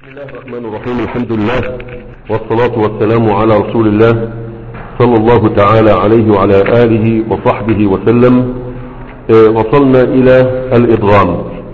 بسم الله الرحمن الرحيم الحمد لله والصلاة والسلام على رسول الله صلى الله تعالى عليه وعلى آله وصحبه وسلم آه، وصلنا إلى الإضغام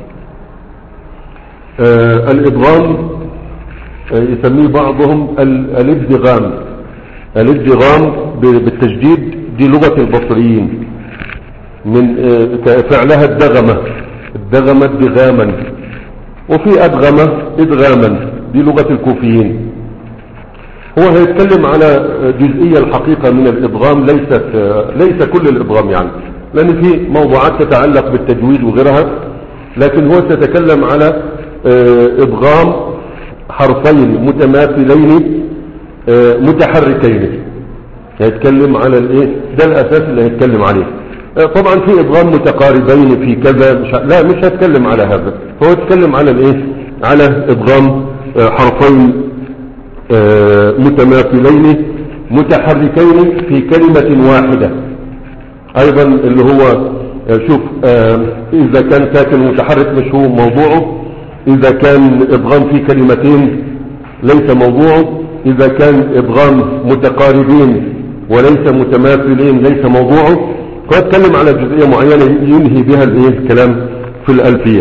آه، الإضغام آه، يسميه بعضهم ال- الادغام الادغام ب- بالتجديد دي لغة البصريين من آه، فعلها الدغمة الدغمة دغاما وفي أدغمة إدغاما دي لغة الكوفيين هو هيتكلم على جزئية الحقيقة من الإدغام ليست ليس كل الإدغام يعني لأن في موضوعات تتعلق بالتجويد وغيرها لكن هو سيتكلم على إدغام حرفين متماثلين متحركين هيتكلم على الايه ده الاساس اللي هيتكلم عليه طبعا في ادغام متقاربين في كذا مش ه- لا مش هتكلم على هذا هو يتكلم على الايه على ادغام آه، حرفين آه، متماثلين متحركين في كلمة واحدة ايضا اللي هو آه، شوف آه، اذا كان ساكن متحرك مش هو موضوعه اذا كان ادغام في كلمتين ليس موضوعه اذا كان ادغام متقاربين وليس متماثلين ليس موضوعه فيتكلم على جزئية معينة ينهي بها الايه الكلام في الالفية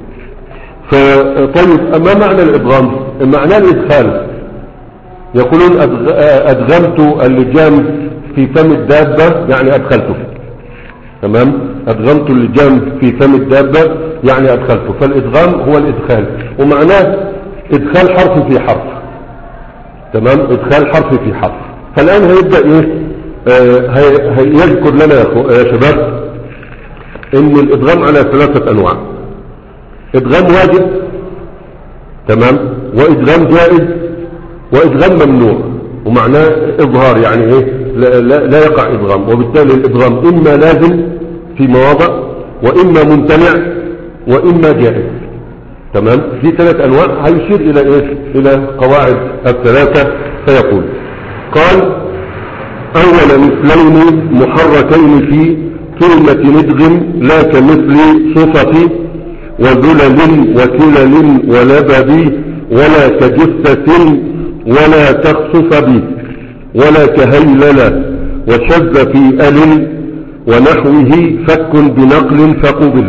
فطيب ما معنى الادغام معناه الادخال يقولون أدغ- ادغمت اللجام في فم الدابة يعني ادخلته تمام ادغمت اللجام في فم الدابة يعني ادخلته فالادغام هو الادخال ومعناه ادخال حرف في حرف تمام ادخال حرف في حرف فالان هيبدأ ايه آه هي- هيذكر لنا يا أخو- يا شباب ان الادغام على ثلاثة انواع ادغام واجب تمام وادغام جائز وادغام ممنوع ومعناه اظهار يعني ايه لا, لا, لا يقع ادغام وبالتالي الادغام اما لازم في مواضع واما ممتنع واما جائز تمام في ثلاث انواع هيشير الى ايه الى قواعد الثلاثة فيقول قال اول مثلين محركين في كلمة ندغم لا كمثل صفة وذلل وكلل ولبب ولا كجثة ولا تخصف بي ولا كهيلل وشذ في أل ونحوه فك بنقل فقبل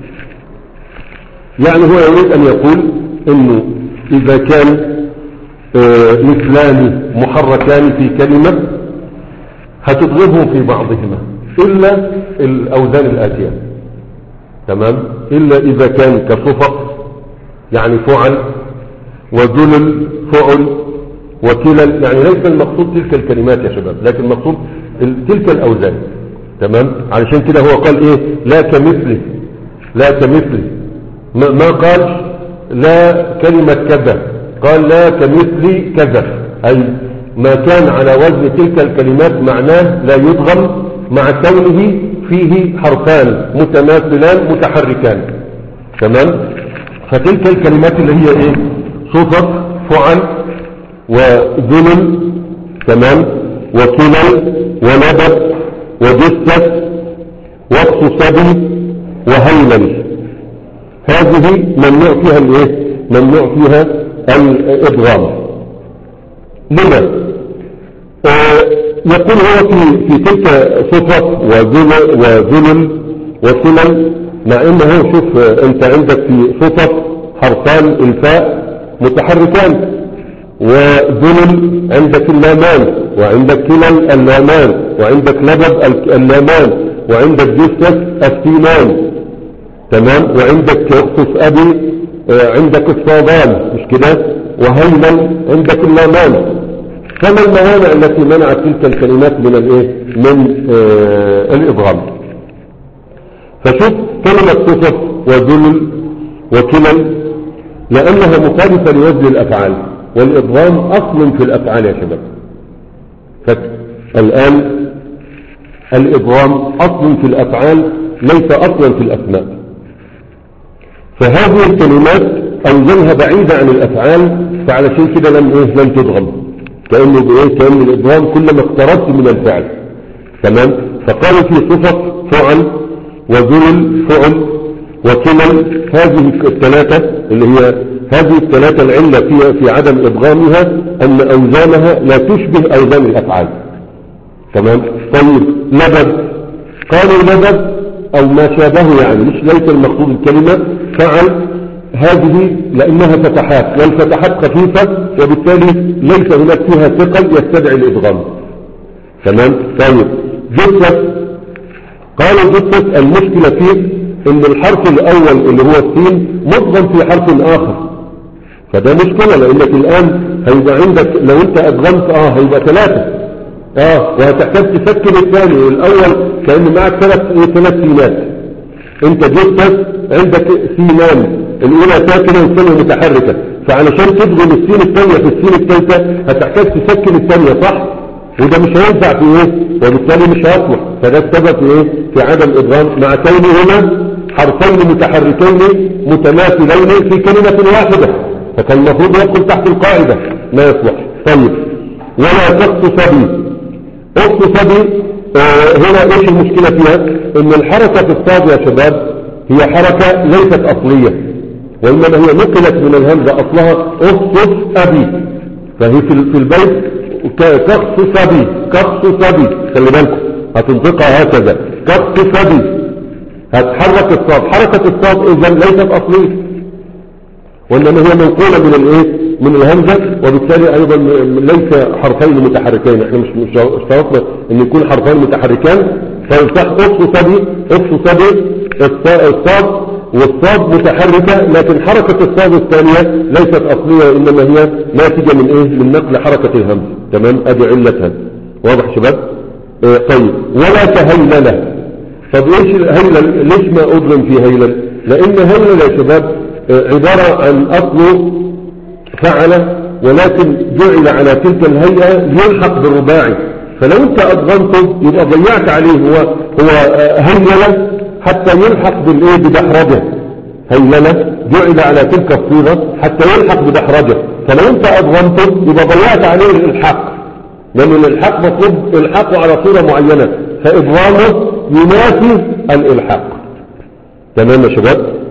يعني هو يريد أن يقول أنه إذا كان آه، مثلان محركان في كلمة هتضربهم في بعضهما إلا الأوزان الآتية تمام إلا إذا كان كصفق يعني فعل وذلل فعل وكلل يعني ليس المقصود تلك الكلمات يا شباب لكن المقصود ال- تلك الأوزان تمام علشان كده هو قال إيه لا كمثلي لا كمثلي ما ما قال لا كلمة كذا قال لا كمثلي كذا أي ما كان على وزن تلك الكلمات معناه لا يدغم مع كونه فيه حرفان متماثلان متحركان تمام فتلك الكلمات اللي هي ايه صفت فعل وذلل تمام وكلل ونبت وجثة وقت صبي وهيلل هذه ممنوع فيها الايه ممنوع فيها الادغام لما آه يقول هو في في تلك صفة وذلل وذلل وسلل مع انه شوف آه، انت عندك في صفة حرفان الفاء متحركان وذلل عندك اللامان وعندك كلل اللامان وعندك لبب ال- اللامان وعندك جثة السيمان تمام وعندك خص أبي آه، عندك الصادان مش كده وهيمن عندك اللامان فما الموانع التي منعت تلك الكلمات من الايه من آه الادغام فشوف كلمة صفة وذلل وكلل لانها مخالفة لوزن الافعال والادغام اصل في الافعال يا شباب فالان الادغام اصل في الافعال ليس اصلا في الاسماء فهذه الكلمات أوزنها بعيدة عن الأفعال فعلشان كده لم إيه لم تضغم كأنه بإيه كأن الإضغام كلما اقتربت من الفعل تمام فقالوا في صفة فعل وذلل فعل وكلل هذه الثلاثة اللي هي هذه الثلاثة العلة في, في عدم إبغامها أن أوزانها لا تشبه أوزان الأفعال تمام طيب لبد قالوا لبد أو ما شابه يعني مش ليس المقصود الكلمة فعل هذه لأنها فتحات والفتحات خفيفة وبالتالي ليس هناك فيها ثقل يستدعي الإدغام تمام طيب جثة قالوا جثة المشكلة فيه ان الحرف الاول اللي هو السين مضغم في حرف اخر فده مشكلة لانك الان هيبقى عندك لو انت ادغمت اه هيبقى ثلاثة اه وهتحتاج تسكن الثاني الاول كأن معك ثلاث ايه ثلاث سينات انت جثة عندك سينان الاولى ساكنة والثانية متحركة فعلشان تدغم السين الثانية في السين الثالثة هتحتاج تسكن الثانية صح وده مش هينفع في ايه وبالتالي مش هيصلح فده السبب في ايه في عدم ادغام مع كونهما حرفين متحركين متماثلين في كلمة واحدة فكان المفروض يدخل تحت القاعدة ما يصلح طيب ولا تخص صبي اخت صبي آه هنا ايش المشكلة فيها ان الحركة في الصاد يا شباب هي حركة ليست اصلية وانما هي نقلت من الهمزة اصلها اخصص ابي فهي في البيت كخص صبي كخص صبي خلي بالكم هتنطقها هكذا كخص صبي هتحرك الصاد حركة الصاد اذا ليست اصلية وانما هي منقولة من الايه من الهمزة وبالتالي ايضا ليس حرفين متحركين احنا مش مش اشترطنا ان يكون حرفين متحركان فيصح اصل صبي اصل صبي الصاد والصاد متحركة لكن حركة الصاد الثانية ليست اصلية انما هي ناتجة من ايه من نقل حركة الهمزة تمام ادي علتها واضح شباب اه طيب ولا تهلل طب ايش هيلل ليش ما اضرم في هيلل لان هيلل يا شباب عبارة عن اصل فعل ولكن جعل على تلك الهيئة يلحق بالرباعي فلو انت اضغمته يبقى ضيعت عليه هو هو هيلل حتى يلحق بالايه بدحرجه هيلل جعل على تلك الصيغة حتى يلحق بدحرجه فلو انت اضغمته يبقى ضيعت عليه الالحاق لان الالحاق مطلوب الحاقه على صورة معينة فاضغامه ينافي الالحاق تمام يا شباب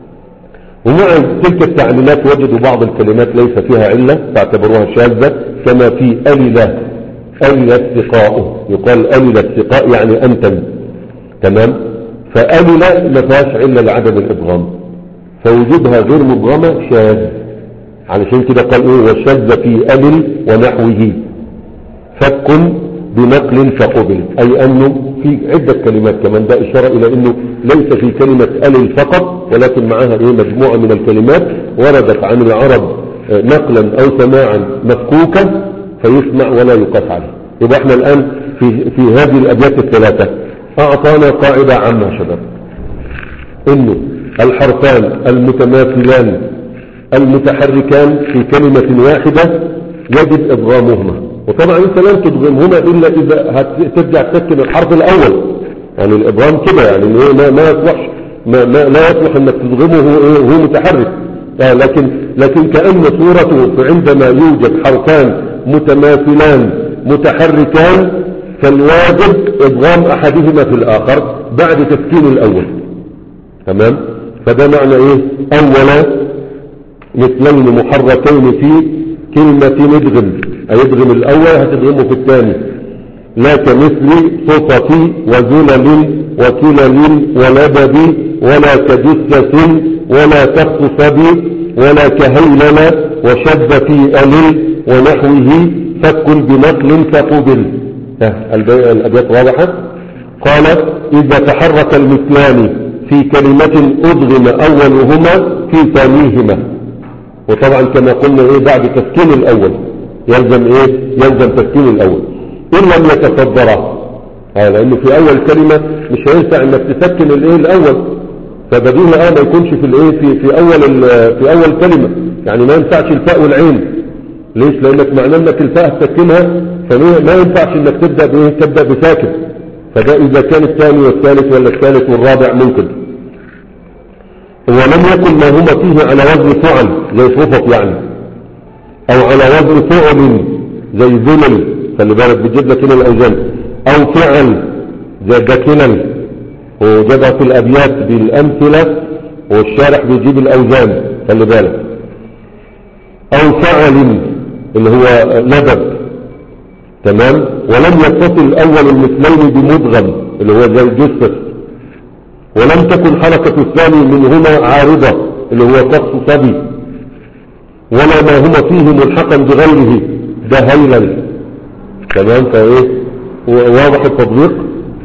ومع تلك التعليلات وجدوا بعض الكلمات ليس فيها علة فاعتبروها شاذة كما في أللة ألل السقاء يقال ألل السقاء يعني أنتن تمام فألل ما فيهاش علة لعدم الإدغام فوجودها غير مدغمة شاذ علشان كده قال ايه والشاذ في ألل ونحوه فك بنقل فقبل أي أنه في عدة كلمات كمان ده إشارة إلى أنه ليس في كلمة ألل فقط ولكن معها إيه مجموعة من الكلمات وردت عن العرب نقلا أو سماعا مفكوكا فيسمع ولا يقاس عليه يبقى احنا الآن في, في هذه الأبيات الثلاثة أعطانا قاعدة عامة شباب أنه الحرفان المتماثلان المتحركان في كلمة واحدة يجب إضغامهما وطبعا انت لن تدغمهما الا اذا هترجع تسكن الحرف الاول يعني الابغام كده يعني ما ما يصلح ما, ما لا يصلح انك تدغمه وهو متحرك آه لكن لكن كأن صورته عندما يوجد حرفان متماثلان متحركان فالواجب ادغام احدهما في الاخر بعد تسكين الاول تمام فده معنى ايه اولا مثلين محركين في كلمة ادغم هيدغم الاول هتدغمه في الثاني لا كمثل صفة وزلل وكلل ولبب ولا كجثة ولا تخص بي ولا كهيلل وشب في ألل ونحوه فك بنقل فقبل الأبيات واضحة قال إذا تحرك المثلان في كلمة أدغم أولهما في ثانيهما وطبعا كما قلنا إيه بعد تسكين الأول يلزم إيه يلزم تسكين الأول إن لم يتصدره آه لأنه في أول كلمة مش هينفع إنك تسكن الإيه الأول فبديهي آه ما يكونش في الإيه في في أول في أول كلمة يعني ما ينفعش الفاء والعين ليش لأنك معناه إنك الفاء تسكنها فما ينفعش إنك تبدأ بإيه تبدأ بساكن فده إذا كان الثاني والثالث ولا الثالث والرابع ممكن ولم يكن ما هما فيه على وزن فعل زي صفت يعني او على وزن فعل زي ذلل خلي بالك بتجيب لك هنا الاوزان او فعل زي دكلل وجابها في الابيات بالامثله والشارح بيجيب الاوزان خلي بالك او فعل اللي هو لبب تمام ولم يتصل الاول المثلين بمدغم اللي هو زي الجثث ولم تكن حركة الثاني منهما عارضة اللي هو قص صبي ولا ما هما فيه ملحقا بغيره ده هيلا تمام فايه واضح التطبيق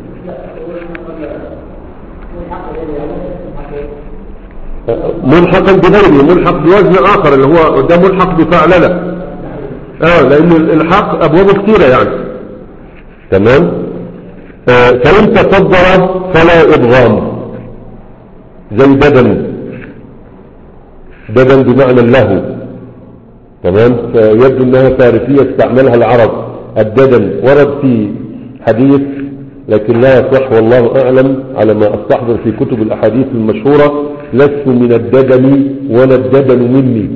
ملحقا بغيره ملحق بوزن اخر اللي هو ده ملحق بفعللة اه لان الالحاق ابوابه كثيرة يعني تمام آه فان تصدر فلا ادغام زي بدن بدن بمعنى اللهو تمام فيبدو انها فارسية استعملها العرب الددن ورد في حديث لكن لا يصح والله اعلم على ما استحضر في كتب الاحاديث المشهورة لست من الددن ولا الددن مني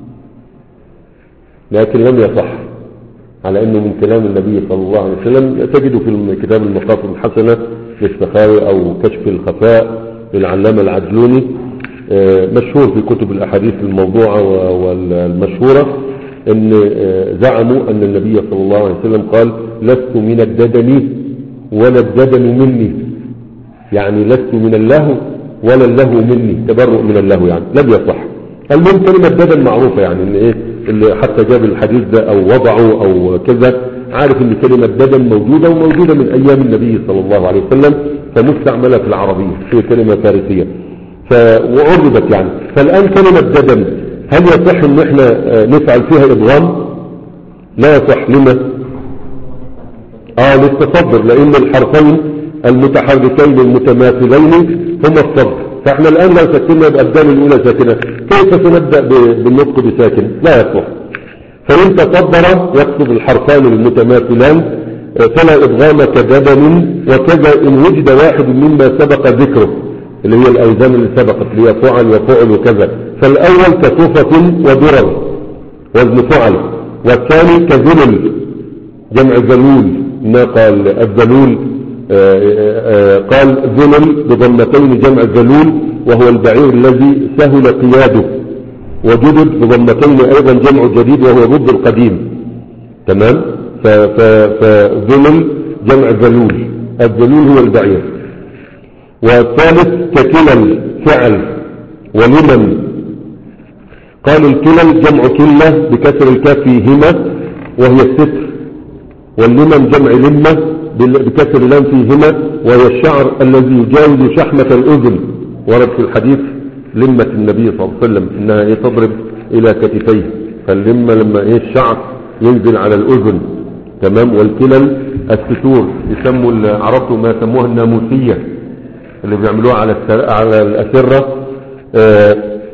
لكن لم يصح على انه من كلام النبي صلى الله عليه وسلم تجد في كتاب المقاصد الحسنة للسخاوي او كشف الخفاء للعلامة العجلوني مشهور في كتب الاحاديث الموضوعة والمشهورة ان زعموا ان النبي صلى الله عليه وسلم قال لست من الددن ولا الددن مني يعني لست من اللهو ولا اللهو مني تبرؤ من اللهو يعني لم يصح المهم كلمة ددن معروفة يعني ان ايه اللي حتى جاب الحديث ده او وضعه او كذا عارف ان كلمة ددن موجودة وموجودة من ايام النبي صلى الله عليه وسلم فمستعملة في العربية هي كلمة فارسية ف... وعرضت يعني فالان كلمة ددن هل يصح ان احنا نفعل فيها ادغام لا يصح لما اه للتصدر لان الحرفين المتحركين المتماثلين هما الصدر فاحنا الان لو سكننا بأبدان الاولى ساكنة كيف سنبدأ بالنطق بساكن لا يصح فإن تصدر يقصد الحرفان المتماثلان فلا إضغام كدبن وكذا إن وجد واحد مما سبق ذكره اللي هي الأوزان اللي سبقت اللي هي فعل وفعل وكذا فالأول كصفة ودرر وزن فعل والثاني كذلل جمع ذلول ما قال الذلول قال ذلل بضمتين جمع ذلول وهو البعير الذي سهل قياده وجدد بضمتين أيضا جمع جديد وهو ضد القديم تمام فذلل جمع ذلول الذلول هو البعير والثالث ككلل فعل ولمن قال الكلل جمع كلة بكسر الكاف فيهما وهي الستر واللمن جمع لمة بكسر اللام فيهما وهي الشعر الذي يجاوز شحمة الأذن ورد في الحديث لمة النبي صلى الله عليه وسلم انها ايه تضرب الى كتفيه فاللمة لما ايه الشعر ينزل على الاذن تمام والكلل الستور يسموا عرفتوا ما يسموها الناموسية اللي بيعملوها على على الاسرة آه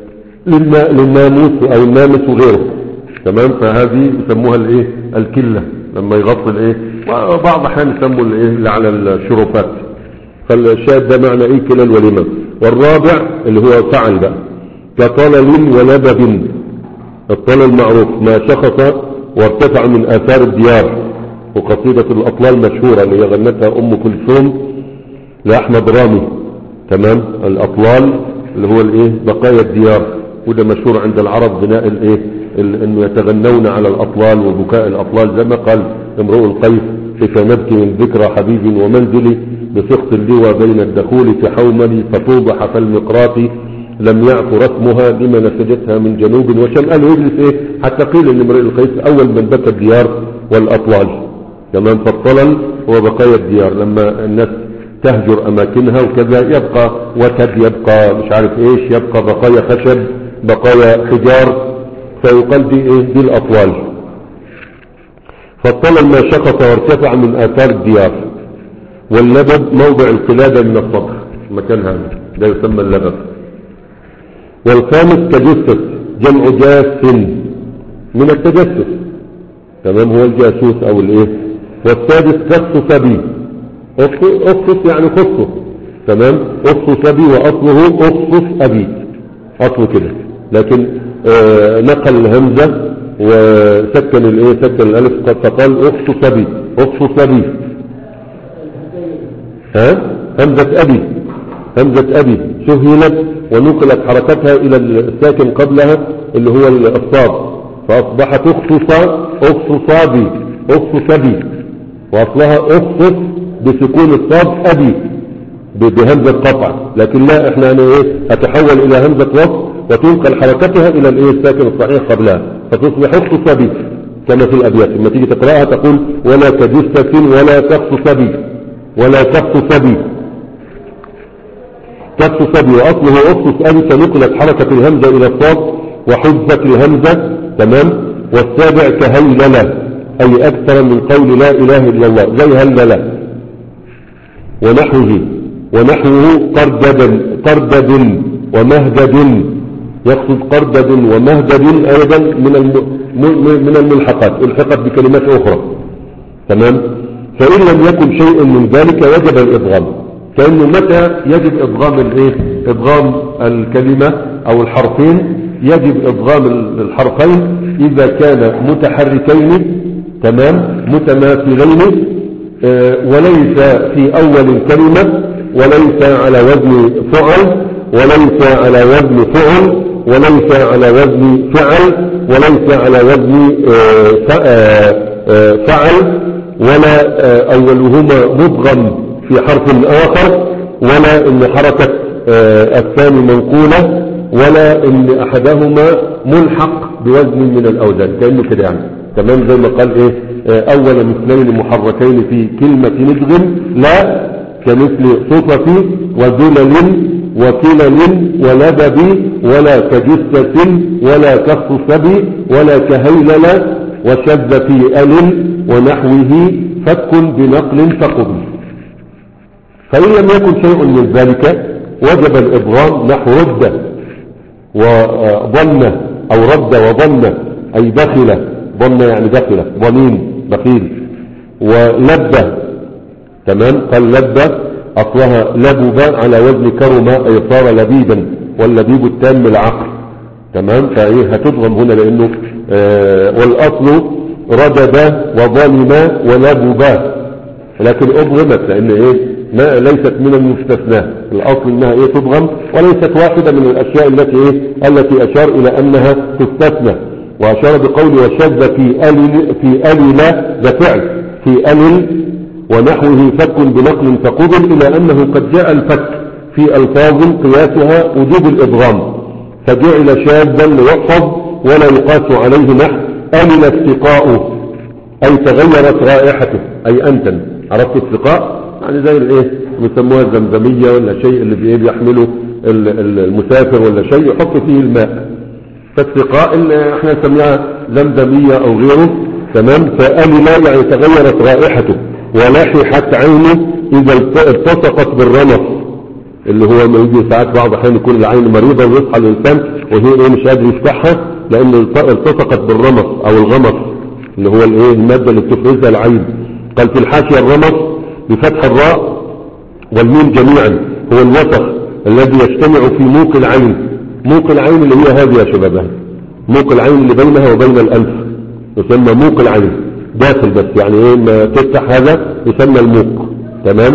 للناموس او النامس وغيره تمام فهذه يسموها الايه الكلة لما يغطي الايه وبعض احيان يسموا الايه اللي على الشرفات فالشاهد ده معنى ايه كلل ولمن والرابع اللي هو فعل بقى كطلل ولبب الطلل معروف ما شخص وارتفع من آثار الديار وقصيدة الأطلال مشهورة اللي هي غنتها أم كلثوم لأحمد رامي تمام الأطلال اللي هو الايه بقايا الديار وده مشهور عند العرب بناء الايه انه يتغنون على الأطلال وبكاء الأطلال زي ما قال امرؤ القيس كيف نبكي من ذكرى حبيب ومنزلي بسقط اللوى بين الدخول في حوملي فتوضح فالمقراط لم يعف رسمها لما نسجتها من جنوب وشم قال يجلس ايه حتى قيل ان امرئ القيس اول من بكى الديار والاطلال تمام فالطلل هو بقايا الديار لما الناس تهجر اماكنها وكذا يبقى وتد يبقى مش عارف ايش يبقى بقايا خشب بقايا حجار فيقال دي ايه دي الاطوال فالطلل ما شخص وارتفع من اثار الديار واللبب موضع القلادة من الصدر مكان هذا ده يسمى اللبب والخامس كجثث جمع جاس من التجسس تمام هو الجاسوس او الايه والسادس خص سبي اخصص يعني خصه تمام اخص سبي واصله اخصص ابي اصله كده لكن آه نقل الهمزة وسكن الايه سكن الالف فقال اخص سبي اخص سبي ها همزة أبي همزة أبي سهلت ونقلت حركتها إلى الساكن قبلها اللي هو الصاد فأصبحت أخت صا أخت صابي أخت سبي وأصلها أخت بسكون الصاد أبي ب- بهمزة قطع لكن لا احنا يعني ايه هتحول الى همزة وصف وتنقل حركتها الى الايه الساكن الصحيح قبلها فتصبح اخت صبي كما في الابيات لما تيجي تقراها تقول ولا كجثة ولا كخت صبي ولا كخت صبي كخت صبي واصله اخت ابي فنقلت حركة الهمزة الى الصاد وحذفت لهمزة تمام والسابع كهيللة اي اكثر من قول لا اله الا الله زي هللة ونحوه ونحوه قردد قردد ومهدد يقصد قردد ومهدد ايضا من الم... م- من الملحقات الحقت بكلمات اخرى تمام فان لم يكن شيء من ذلك وجب الادغام كانه متى يجب ادغام الايه ادغام الكلمه او الحرفين يجب ادغام الحرفين اذا كان متحركين تمام متماثلين آه، وليس في أول الكلمة وليس على وزن فعل وليس على وزن فعل وليس على وزن فعل وليس على وزن آه، ف- آه، آه، فعل ولا آه، أولهما مضغم في حرف آخر ولا إن حركة آه، الثاني منقولة ولا إن أحدهما ملحق بوزن من الأوزان كأنه كده يعني تمام زي ما قال ايه آه، اول مثلين محركين في كلمة ندغم لا كمثل صفة وذلل وكلل ولبب ولا كجثة ولا كخصبي ولا كهيلل وشذ في أل ونحوه فك بنقل فقبل فإن لم يكن شيء من ذلك وجب الإضغام نحو رد وظن أو رد وظن أي دخل ظن يعني دخل ظنين بخيل ولبة تمام قال لبة أصلها لبب على وزن كرم أي صار لبيبا واللبيب التام العقل تمام فإيه هتضغم هنا لأنه آه والأصل ردد وظلم ولبب لكن أضغمت لأن إيه ما ليست من المستثنى الأصل إنها إيه تضغم وليست واحدة من الأشياء التي إيه التي أشار إلى أنها تستثنى وأشار بقول وشذ في ألل في ألل ذا فعل في ألل ونحوه فك بنقل فقبل إلى أنه قد جاء الفك في ألفاظ قياسها وجوب الإضغام فجعل شاذا ليحفظ ولا يقاس عليه نحو ألل استقاء أي تغيرت رائحته أي أنتن عرفت استقاء يعني زي الايه بيسموها الزمزمية ولا شيء اللي بإيه بيحمله ال- ال- المسافر ولا شيء يحط فيه الماء فالسقاء اللي احنا نسميها زمزمية او غيره تمام فأمل يعني تغيرت رائحته ولححت عينه اذا الت- التصقت بالرمص اللي هو ما يجي ساعات بعض احيان يكون العين مريضة ويصحى الانسان وهي ايه مش قادر يفتحها لان الت- التصقت بالرمص او الغمص اللي هو الايه المادة اللي بتفرزها العين قال في الحاشية الرمص بفتح الراء والميم جميعا هو الوسخ الذي يجتمع في موق العين موق العين اللي هي هذه يا شباب موق العين اللي بينها وبين الأنف يسمى موق العين داخل بس يعني ايه ما تفتح هذا يسمى الموق تمام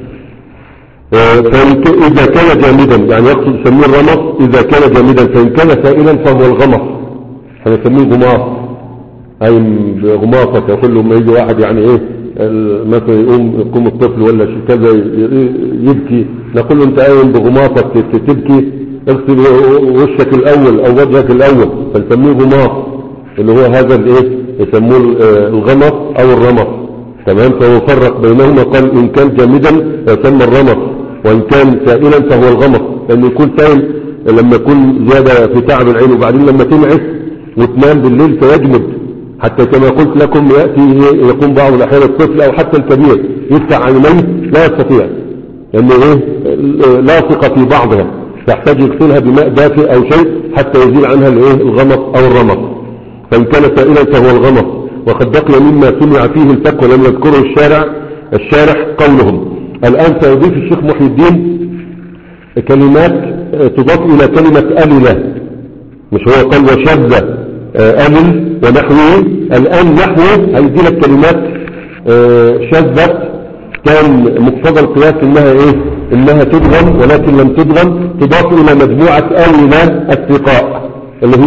آه، فإن ك- إذا كان جامدا يعني يقصد يسميه الرمص إذا كان جامدا فإن كان سائلا فهو الغمص هنسميه غماص أي بغماصة يقول له ما يجي واحد يعني إيه ال- مثلا يقوم يقوم الطفل ولا شيء كذا ي- يبكي نقول له أنت قايم بغماصة ت- تبكي اغسل وشك الأول أو وجهك الأول فنسميه غماص اللي هو هذا الإيه يسموه ال- آه، الغمص أو الرمص تمام فهو فرق بينهما قال إن كان جامدا يسمى الرمص وإن كان سائلا فهو الغمص لأنه يكون سائل لما يكون زيادة في تعب العين وبعدين لما تنعس وتنام بالليل فيجمد حتى كما قلت لكم يأتي يقوم بعض الأحيان الطفل أو حتى الكبير يفتح عينيه لا يستطيع لأنه إيه لاصقة في بعضها تحتاج يغسلها بماء دافئ أو شيء حتى يزيل عنها الإيه الغمص أو الرمص فإن كان سائلا فهو الغمص وقد بقي مما سمع فيه الفك ولم يذكره الشارع الشارح قولهم الآن سيضيف الشيخ محي الدين كلمات تضاف إلى كلمة أللة مش هو قال وشذ آه، ألل ونحوه الآن نحوه هيدي لك كلمات آه، شذت كان مقتضى القياس انها ايه انها تدغم ولكن لم تدغم تضاف الى مجموعة أللة الثقاء اللي هي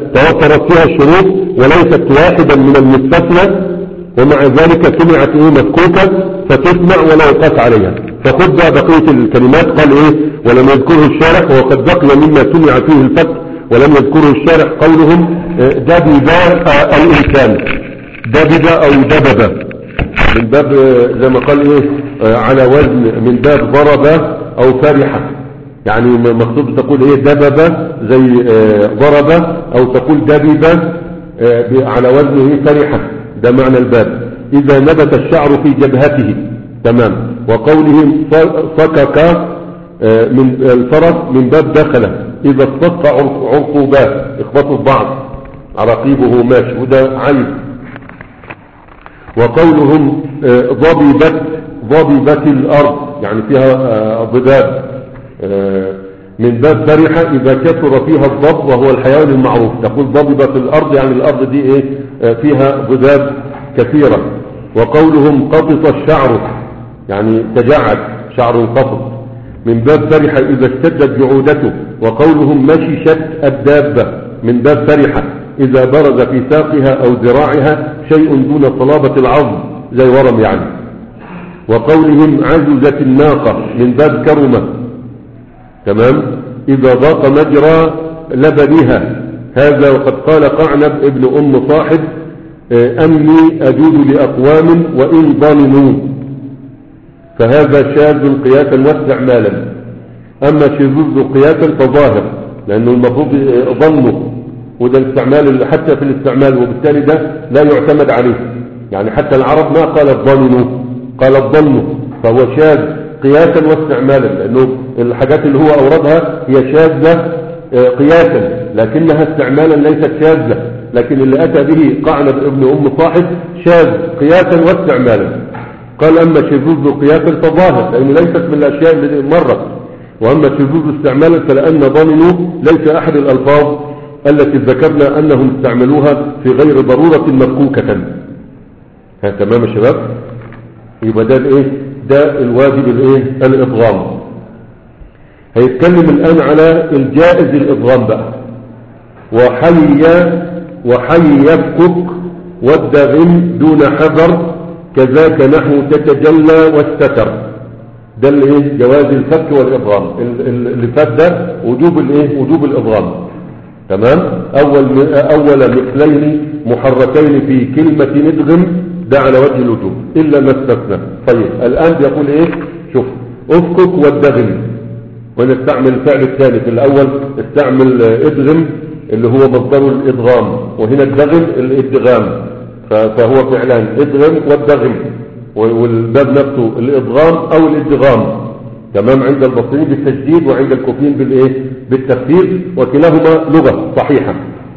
توفرت فيها الشروط وليست واحدا من المستثنى ومع ذلك سمعت ايه مفكوكة فتسمع ولا يقاس عليها فخذ بقى بقية الكلمات قال ايه ولم يذكره الشارح وقد بقي مما سمع فيه الفتح ولم يذكره الشارح قولهم آه، دبب آه، الإنسان دبب أو دبب من باب آه، زي ما قال ايه آه، على وزن من باب ضرب أو فرح يعني م- مقصود تقول ايه دبب زي آه، ضرب أو تقول دبب آه، ب- على وزنه ايه فرح ده معنى الباب إذا نبت الشعر في جبهته تمام وقولهم ف- فكك آه، من الفرس من باب دخله إذا اصطف عرق- عرقوبات اخبطوا في بعض عراقيبه ماشي وده عيب وقولهم آه، ضببت ضببت الأرض يعني فيها آه، ضباب آه، من باب برحة إذا كثر فيها الضب وهو الحيوان المعروف تقول ضببت الأرض يعني الأرض دي إيه آه، فيها ضباب كثيرة وقولهم قطط الشعر يعني تجعد شعر قطط من باب فرحة إذا اشتدت جعودته وقولهم مششت الدابة من باب فرحة إذا برز في ساقها أو ذراعها شيء دون صلابة العظم زي ورم يعني وقولهم عجزت الناقة من باب كرمة تمام إذا ضاق مجرى لبنها هذا وقد قال قعنب ابن أم صاحب آه، أمني أجود لأقوام وإن ظلموا فهذا شاذ قياسا واستعمالا أما شذوذ قياسا فظاهر لأنه المفروض ظنه وده الاستعمال حتى في الاستعمال وبالتالي ده لا يعتمد عليه يعني حتى العرب ما قالت ظنوا قالت ظنوا فهو شاذ قياسا واستعمالا لأنه الحاجات اللي هو أوردها هي شاذة آه، قياسا لكنها استعمالا ليست شاذة لكن اللي أتى به قعنب ابن أم صاحب شاذ قياسا واستعمالا قال أما شذوذ قياسا فظاهر لأنه ليست من الأشياء التي مرت وأما شذوذ استعمالا فلأن ضمنوا ليس أحد الألفاظ التي ذكرنا أنهم استعملوها في غير ضرورة مفكوكة ها تمام يا شباب يبقى ده الايه ده الواجب الايه الادغام هيتكلم الان على الجائز الادغام بقى وحي وحي يفكك والدغم دون حذر كذاك نحو تتجلى واستتر ده الايه جواز الفك والادغام ال- ال- اللي فات ده وجوب الايه وجوب الادغام تمام اول اول مثلين محركين في كلمه ندغم ده على وجه الوجوب الا ما استثنى طيب الان بيقول ايه شوف افكك والدغم ونستعمل الفعل الثاني في الاول استعمل آه، ادغم اللي هو مصدر الادغام وهنا الدغم الادغام ف- فهو فعلان ادغم والدغم و- والباب نفسه الادغام او الادغام تمام عند البصريين بالتجديد وعند الكوفيين بالايه بالتخفيف وكلاهما لغه صحيحه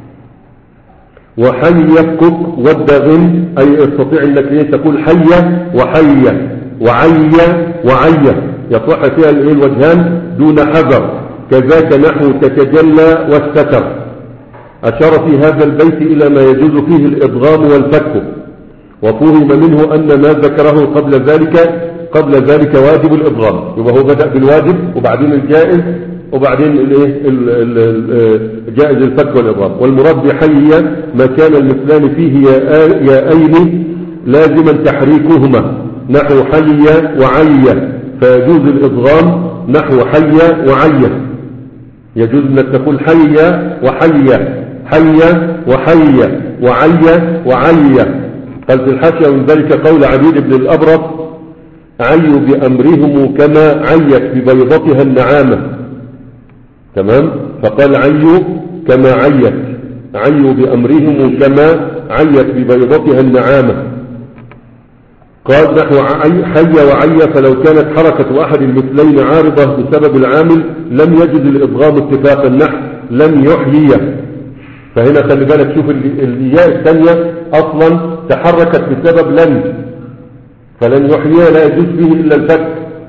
وحي يفكك والدغم أي يستطيع أنك إيه تقول حية وحية وعية وعية يصح فيها الإيه الوجهان دون حذر كذاك نحو تتجلى واستتر أشار في هذا البيت إلى ما يجوز فيه الإضغام والفك وفهم منه أن ما ذكره قبل ذلك قبل ذلك واجب الإضغام يبقى هو بدأ بالواجب وبعدين الجائز وبعدين الايه ال- ال- ال- جائز الفك والإضغام والمراد بحي ما كان المثلان فيه يا- ياءين لازما تحريكهما نحو حي وعي فيجوز الإضغام نحو حي وعي يجوز انك تقول حي وحي حي وحي وعي وعي قال في الحاشية من ذلك قول عبيد بن الأبرص عيوا بأمرهم كما عيت ببيضتها النعامة تمام فقال عيوا كما عيت عيوا بأمرهم كما عيت ببيضتها النعامة قال نحو عي- حي وعي فلو كانت حركة أحد المثلين عارضة بسبب العامل لم يجد الإضغام اتفاقا نحو لم يحيي فهنا خلي بالك شوف ال- الياء الثانية أصلا تحركت بسبب لن فلن يحيي لا يجوز فيه إلا الفك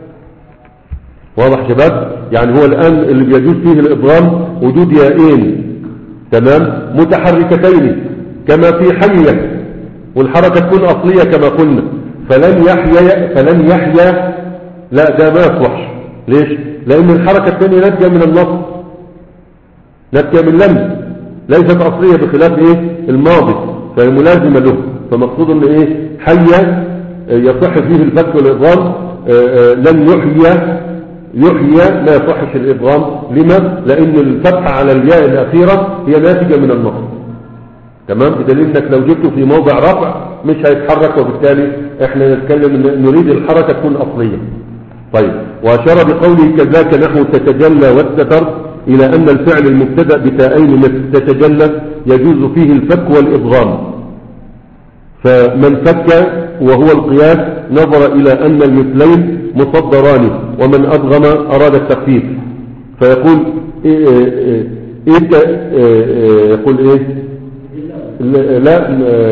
واضح شباب يعني هو الآن اللي بيجوز فيه الإضغام وجود يائين تمام متحركتين كما في حية والحركة تكون أصلية كما قلنا فلن يحيا فلن يحيا لا ده ما يصلحش ليش لأن الحركة الثانية ناتجة من النص ناتجة من لم ليست أصلية بخلاف إيه الماضي فهي ملازمة له فمقصود أن إيه حي يصح فيه الفتح والإضغام آه، آه، لن يحيى يحيى ما يصحش الإضغام لما؟ لأن الفتحة على الياء الأخيرة هي ناتجة من النصب تمام بدليل انك لو جبته في موضع رفع مش هيتحرك وبالتالي احنا نتكلم ان نريد الحركة تكون اصلية طيب واشار بقوله كذاك نحو تتجلى والستر الى ان الفعل المبتدا بتاءين مثل تتجلى يجوز فيه الفك والادغام فمن فك وهو القياس نظر الى ان المثلين مصدران ومن ادغم اراد التخفيف فيقول إيه إيه إيه إيه يقول ايه لا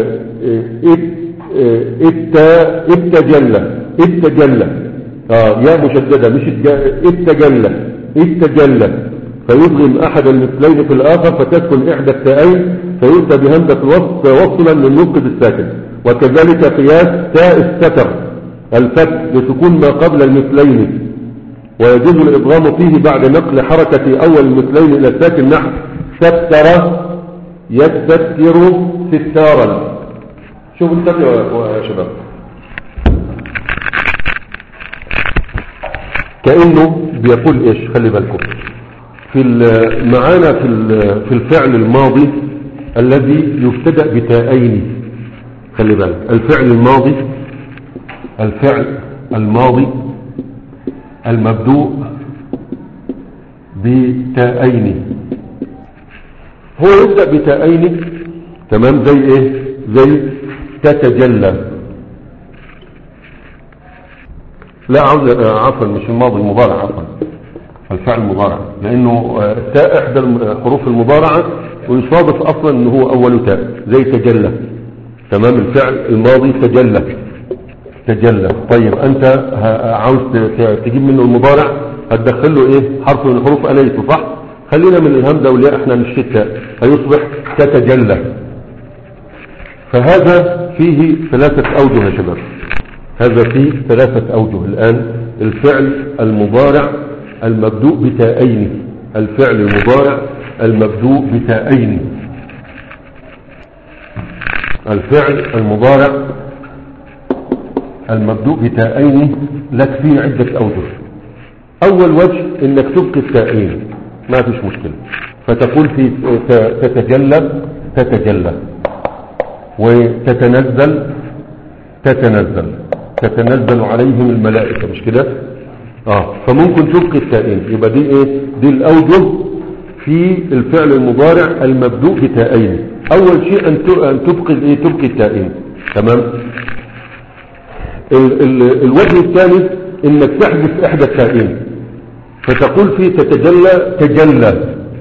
اتجلى اتجلى اه يا مشددة مش اتجلى اتجلى فيضغم احد المثلين في الاخر فتسكن احدى التاءين فيؤتى بهمزة الوصف وصلا من نقد الساكن وكذلك قياس تاء الستر الفتح لسكون ما قبل المثلين ويجوز الإضغام فيه بعد نقل حركة أول المثلين إلى الساكن نحو ستر يستتر ستارا شوفوا الستر يا شباب كأنه بيقول ايش خلي بالكم في معانا في في الفعل الماضي الذي يبتدا بتاءين خلي بالك الفعل الماضي الفعل الماضي المبدوء بتاءين هو يبدأ بتاءين تمام زي ايه زي تتجلى لا آه، عفوا مش الماضي المضارع عفوا الفعل المضارع لانه آه، تاء احدى حروف المضارعة ويصادف اصلا ان هو اول تاء زي تجلى تمام الفعل الماضي تجلى تجلى طيب انت عاوز تجيب منه المضارع هتدخل له ايه حرف من حروف اليته صح خلينا من الهمزة والياء احنا نشتت هيصبح تتجلى فهذا فيه ثلاثة أوجه يا شباب هذا فيه ثلاثة أوجه الآن الفعل المضارع المبدوء بتاءين الفعل المضارع المبدوء بتاءين الفعل المضارع المبدوء بتاءين لك فيه عدة أوجه أول وجه إنك تبقي التاءين ما فيش مشكلة فتقول في تتجلى تتجلى وتتنزل تتنزل تتنزل عليهم الملائكة مش كده اه فممكن تبقي التائين يبقى دي ايه دي الاوجه في الفعل المضارع المبدوء بتائين اول شيء ان تبقي ايه تبقي التائين تمام ال ال الوجه الثاني انك تحذف احدى التائين فتقول فيه تتجلى تجلى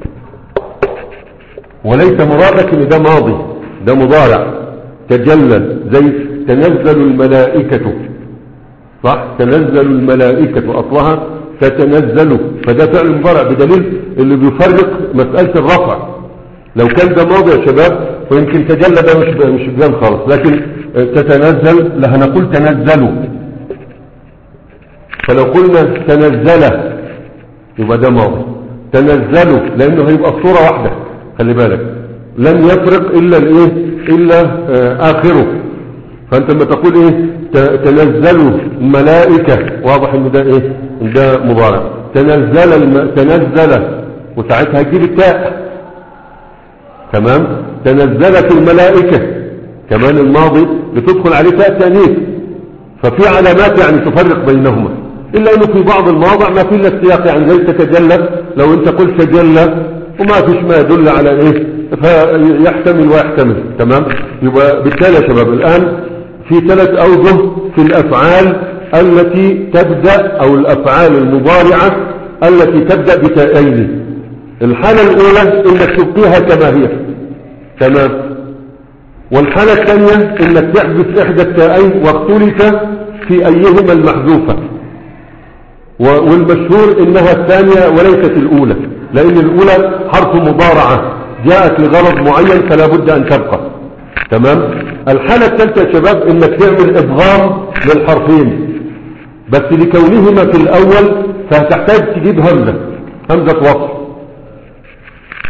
وليس مرادك ان ده ماضي ده مضارع تجلى زي تنزل الملائكة صح تنزل الملائكة اصلها تتنزل فده فعل مضارع بدليل اللي بيفرق مسألة الرفع لو كان ده ماضي يا شباب فيمكن تجلى ده مش مش بيان خالص لكن تتنزل لا هنقول تنزلوا فلو قلنا تنزل يبقى ده ماضي تنزلوا لانه هيبقى الصورة واحدة خلي بالك لن يفرق الا الايه الا آه اخره فانت لما تقول ايه تنزلوا الملائكة واضح ان ده ايه ده مضارع تنزل الم... تنزل وساعتها تجيب التاء تمام تنزلت الملائكة كمان الماضي بتدخل عليه تاء تانيث ففي علامات يعني تفرق بينهما إلا أنه في بعض المواضع ما في إلا السياق يعني زي تتجلى لو أنت قلت تجلى وما فيش ما يدل على إيه فيحتمل ويحتمل تمام يبقى بالتالي يا شباب الآن في ثلاث أوجه في الأفعال التي تبدأ أو الأفعال المضارعة التي تبدأ بتائين الحالة الأولى إنك تبقيها كما هي تمام والحالة الثانية إنك تحدث إحدى التائين واختلف في أيهما المحذوفة والمشهور انها الثانية وليست الاولى لان الاولى حرف مضارعة جاءت لغرض معين فلا بد ان تبقى تمام الحالة الثالثة يا شباب انك تعمل ادغام للحرفين بس لكونهما في الاول فهتحتاج تجيب همزة همزة وصل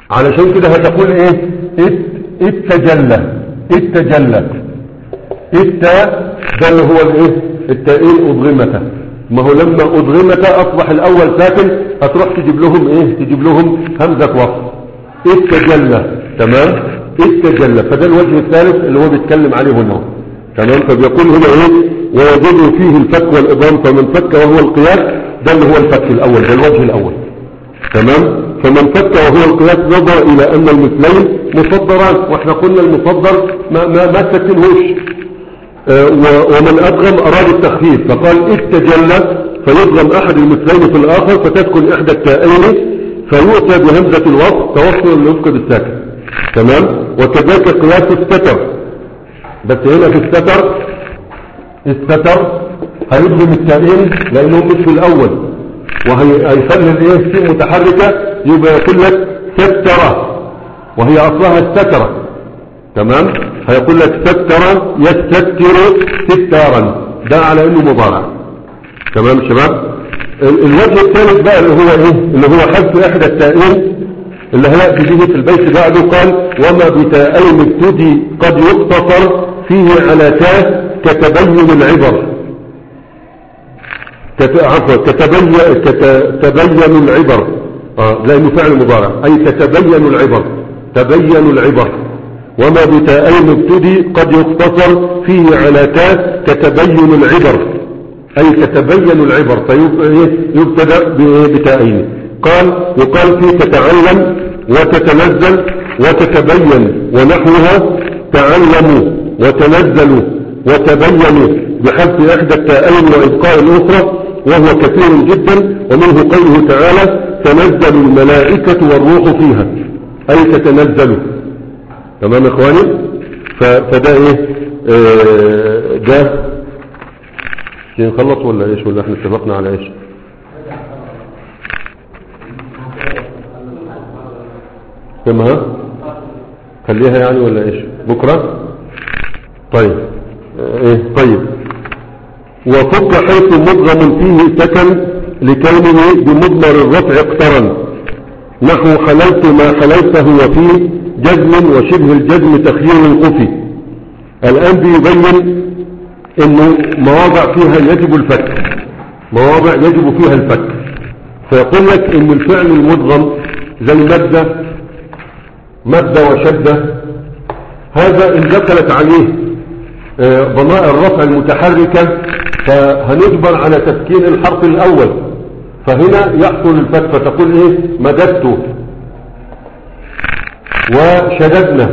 علشان كده هتقول ايه ات اتجلى اتجلى التاء ده اللي هو الايه التاءين اضغمته ما هو لما اضغمت اصبح الاول ساكن هتروح تجيب لهم ايه تجيب لهم همزة وصل اتجلى تمام اتجلى فده الوجه الثالث اللي هو بيتكلم عليه هنا تمام فبيقول هنا ايه ويجب فيه الفك والإضام فمن فك وهو القياس ده اللي هو الفك الأول ده الوجه الأول تمام فمن فك وهو القياس نظر إلى أن المثلين مصدران واحنا قلنا المصدر ما, ما, ما تسكنهوش آه ومن أدغم أراد التخفيف فقال اتجلى فيضغم أحد المثلين في الآخر فتسكن إحدى التائين فيؤتى بهمزة الوصف توصل للوفق بالساكن تمام وكذلك قياس الستر بس هنا في الستر الستر هيضغم التائين لأنهم مش في الأول وهيخلي الايه في متحركة يبقى يقول لك سترة وهي أصلها السترة تمام هيقول لك سترة يستتر ستارا ده على انه مضارع تمام شباب الوجه الثالث بقى اللي هو ايه اللي هو حذف احدى التائين اللي هيأتي به في البيت بعده قال وما بتائين ابتدي قد يقتصر فيه على تاء كتبين العبر عفوا كتبين كتبين العبر آه لانه فعل مضارع اي تتبين العبر تبين العبر وما بتائين ابتدي قد يقتصر فيه على تاء كتبين العبر أي تتبين العبر فيبتدأ بتائين قال يقال فيه تتعلم وتتنزل وتتبين ونحوها تعلموا وتنزلوا وتبينوا بحذف إحدى التائين وإبقاء الأخرى وهو كثير جدا ومنه قوله تعالى تنزل الملائكة والروح فيها أي تتنزل تمام يا إخواني فده إيه آه ده نخلص ولا إيش ولا إحنا اتفقنا على إيش كما خليها يعني ولا إيش بكرة طيب إيه طيب وفك حيث مضغم فيه سكن لكونه بمضمر الرفع اقترن نحو حللت ما حللته وفيه جزم وشبه الجزم تخيير قفي الآن بيبين انه مواضع فيها يجب الفك مواضع يجب فيها الفك فيقول لك ان الفعل المضغم زي مادة مادة وشدة هذا ان دخلت عليه ضمائر الرفع المتحركة فهنجبر على تسكين الحرف الأول فهنا يحصل الفتح فتقول ايه مددت وشددنا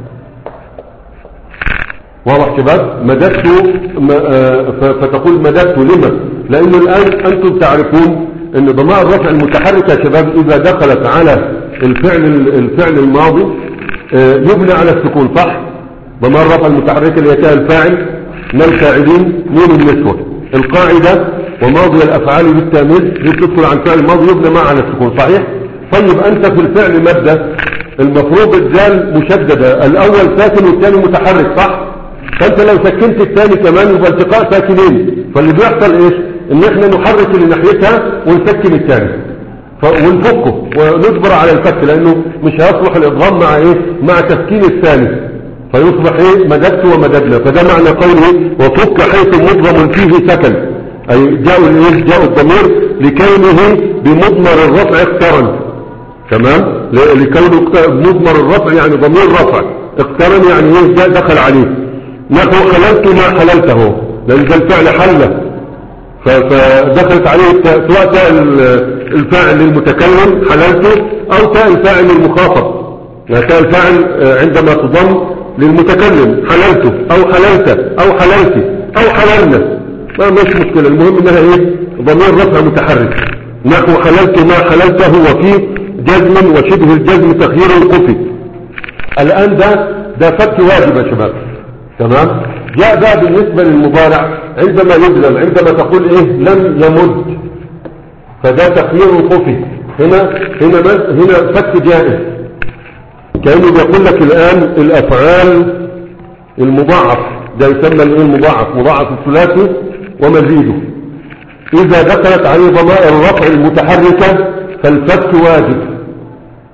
واضح شباب مددت فتقول مددت لما لانه الان انتم تعرفون ان ضمائر الرفع المتحركة يا شباب اذا دخلت على الفعل الفعل الماضي يبنى على السكون صح ضمائر الرفع المتحركة اللي هي الفاعل من الفاعلين نون النسوة القاعدة وماضي الأفعال بالتامل دي بتدخل عن فعل الماضي يبنى معه على السكون صحيح طيب أنت في الفعل مادة المفروض الدال مشددة الأول ساكن والثاني متحرك صح فأنت لو سكنت الثاني كمان يبقى التقاء ساكنين فاللي بيحصل إيش إن إحنا نحرك اللي ناحيتها ونسكن الثاني ونفكه ونجبر على الفك لأنه مش هيصلح الإضغام مع إيه مع تسكين الثاني فيصبح ايه مددت ومددنا فده معنى قوله وفك حيث مضغم فيه سكن اي جاءوا الايه جاءوا الضمير لكونه بمضمر الرفع اقترن تمام لكونه مضمر الرفع يعني ضمير رفع اقترن يعني ايه جاء دخل عليه نحو حللت ما حللته لان ده الفعل حل فدخلت عليه سواء تاء الفاعل المتكلم حللته او تاء الفاعل المخاطب يعني تاء الفاعل عندما تضم للمتكلم حللته او حللت او حللت او حللنا ما مش مشكلة المهم انها ايه ضمير رفع متحرك نحو حللت ما حللته وفيه جزم وشبه الجزم تخيير القفي الان ده ده فك واجب يا شباب تمام جاء بقى بالنسبة للمضارع عندما يجزم عندما تقول ايه لم يمد فده تخيير القفي هنا هنا هنا فك جائز كأنه بيقول لك الآن الأفعال المضاعف ده يسمى الايه المضاعف مضاعف الثلاثي ومزيده إذا دخلت عليه ضمائر الرفع المتحركة فالفك واجب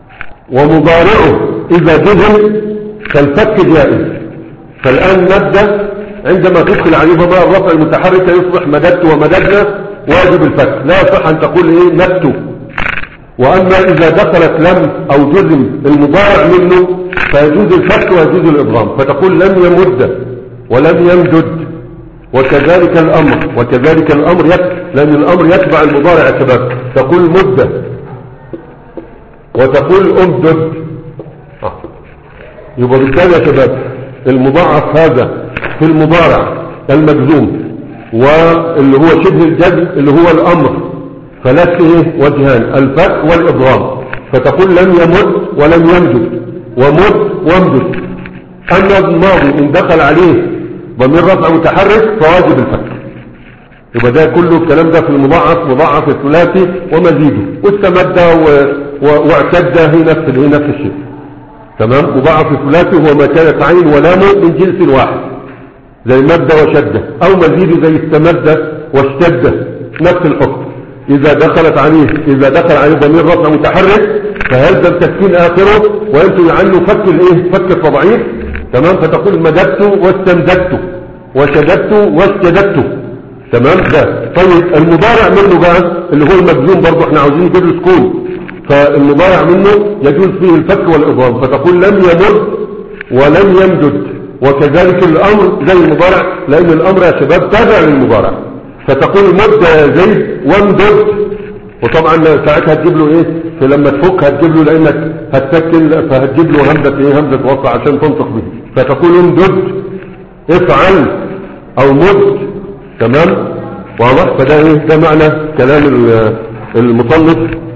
ومضارعه إذا جزم كالفك جائز فالآن نبدأ عندما تدخل عليه ضمائر الرفع المتحركة يصبح مددت ومددنا واجب الفك لا يصح أن تقول إيه مدت وأما إذا دخلت لم أو جزم المضارع منه فيجوز الفك ويجوز الإضغام فتقول لم يمد ولم يمدد وكذلك الأمر وكذلك الأمر يتبع لأن الأمر يتبع المضارع يا شباب تقول مدة وتقول أمدد آه. يبقى بالتالي يا شباب المضاعف هذا في المضارع المجزوم واللي هو شبه الجزم اللي هو الأمر فلك ايه وجهان الفك والإضرام فتقول لم يمد ولم يمدد ومد وامدد أما الماضي إن دخل عليه ضمير رفع متحرك فواجب الفك يبقى ده كله الكلام ده في المضاعف مضاعف الثلاثي ومزيده واستمد و- و- واعتد هي نفس هي نفس الشيء تمام مضاعف الثلاثي هو ما كانت عين ولامه من جنس واحد زي مد وشدة او مزيد زي استمد واشتد نفس الحكم اذا دخلت عليه اذا دخل عليه ضمير رفع متحرك فيلزم تسكين اخره وينتج عنه فك الايه فك التضعيف تمام فتقول مددت واستمددت وشددت واشتددت تمام ده طيب المضارع منه بقى اللي هو المجزوم برضه احنا عاوزين نجيب له سكون فالمضارع منه يجوز فيه الفك والاضرام فتقول لم يمد ولم يمدد وكذلك الامر زي المضارع لان الامر يا شباب تابع للمضارع فتقول مد يا زيد وامدد وطبعا ساعتها هتجيب له ايه فلما تفك هتجيب له لانك هتسكن فهتجيب له همزه ايه همزه وصل عشان تنطق به فتقول امدد افعل او مد تمام واضح فده ايه ده معنى كلام ال- المصنف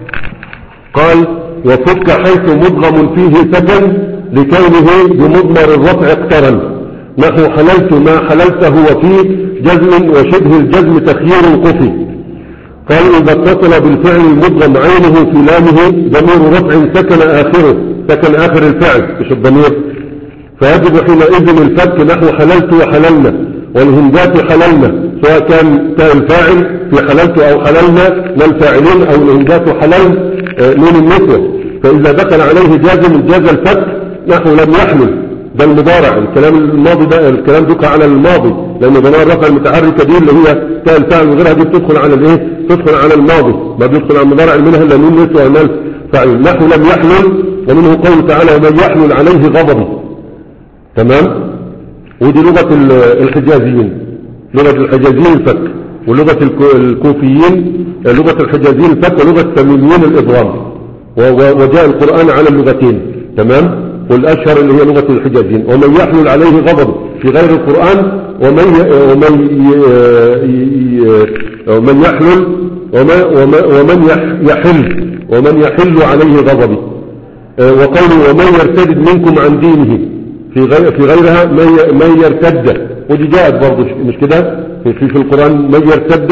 قال وفك حيث مدغم فيه سكن لكونه بمضمر الرفع اقترن نحو حللت ما حللته وفيه جزم وشبه الجزم تخيير قفي قال إذا اتصل بالفعل المدغم عينه في لامه ضمير رفع سكن آخره سكن آخر الفعل مش الضمير فيجب حينئذ الفك نحو حللت وحللنا والهندات حللنا سواء كان تاء الفاعل في حللت أو حللنا لا الفاعلين أو الهندات حلل آه، نون النسوة فإذا دخل عليه جازم جاز الفك نحو لم يحمل ده المضارع الكلام الماضي ده الكلام دوك على الماضي لأن ضمائر الرفع المتحركة دي اللي هي تاء الفاعل وغيرها دي بتدخل على الايه تدخل على الماضي ما بيدخل على المضارع منها الا نون نسوة ومال فاعل نحو لم يحمل ومنه قوله تعالى ومن يحمل عليه غضبي تمام ودي لغة ال- الحجازيين لغة الحجازيين الفك ولغة الكو- الكوفيين لغة الحجازيين الفك ولغة التميميين الإضرام و- و- وجاء القرآن على اللغتين تمام والأشهر اللي هي لغة الحجازيين ومن يحمل عليه غضب في غير القرآن ومن ي- ومن ي- ي- ومن يحمل وما- وما- ومن يح- يحل ومن يحل عليه غضبي آه، وقوله ومن يرتد منكم عن دينه في غير في غيرها من ي- من يرتد ودي جاءت برضه مش كده في في في القرآن من يرتد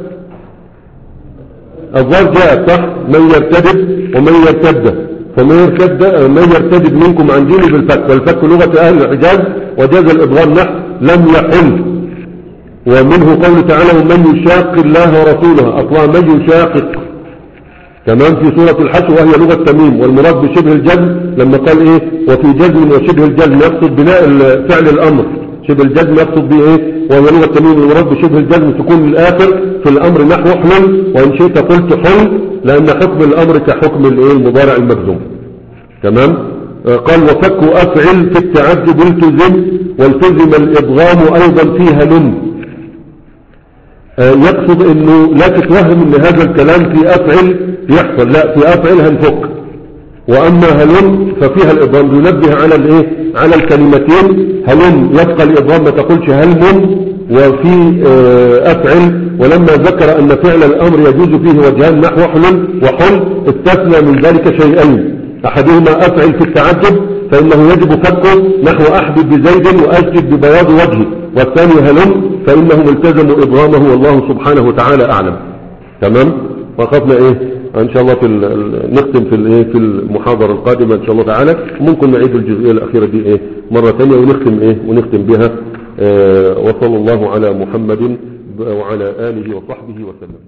الظاهر جاءت صح من يرتد ومن يرتد فمن يرتد من يرتد منكم عن دينه بالفك والفك لغة أهل الحجاز وجاز الإضغام نحو لم يحل ومنه قوله تعالى ومن يشاق الله ورسوله أطلع من يشاقق تمام في سورة الحج وهي لغة تميم والمراد بشبه الجزم لما قال ايه وفي جزم وشبه الجزم يقصد بناء ال- فعل الامر شبه الجزم يقصد به ايه وهي لغة تميم المراد بشبه الجزم تكون الاخر في الامر نحو احمل وان شئت قلت حل لان حكم الامر كحكم الايه المضارع المجزوم تمام آه، قال وفك افعل في التعجب التزم والتزم الادغام ايضا فيها لم آه، يقصد انه لا تتوهم ان هذا الكلام في افعل يحصل لا في افعل هنفك واما هلم ففيها الادغام ينبه على الايه على الكلمتين هلم يبقى الادغام ما تقولش هلم وفي آه، افعل ولما ذكر ان فعل الامر يجوز فيه وجهان نحو حل وحل استثنى من ذلك شيئين احدهما افعل في التعجب فانه يجب فكه نحو احبب بزيد واسجد ببياض وجهي والثاني هلم فانهم التزموا ادغامه والله سبحانه وتعالى اعلم تمام وقفنا ايه ان شاء الله في ال- ال- نختم في الايه في المحاضره القادمه ان شاء الله تعالى ممكن نعيد الجزئيه الاخيره دي ايه مره ثانيه ونختم ايه ونختم بها آه وصلى الله على محمد وعلى اله وصحبه وسلم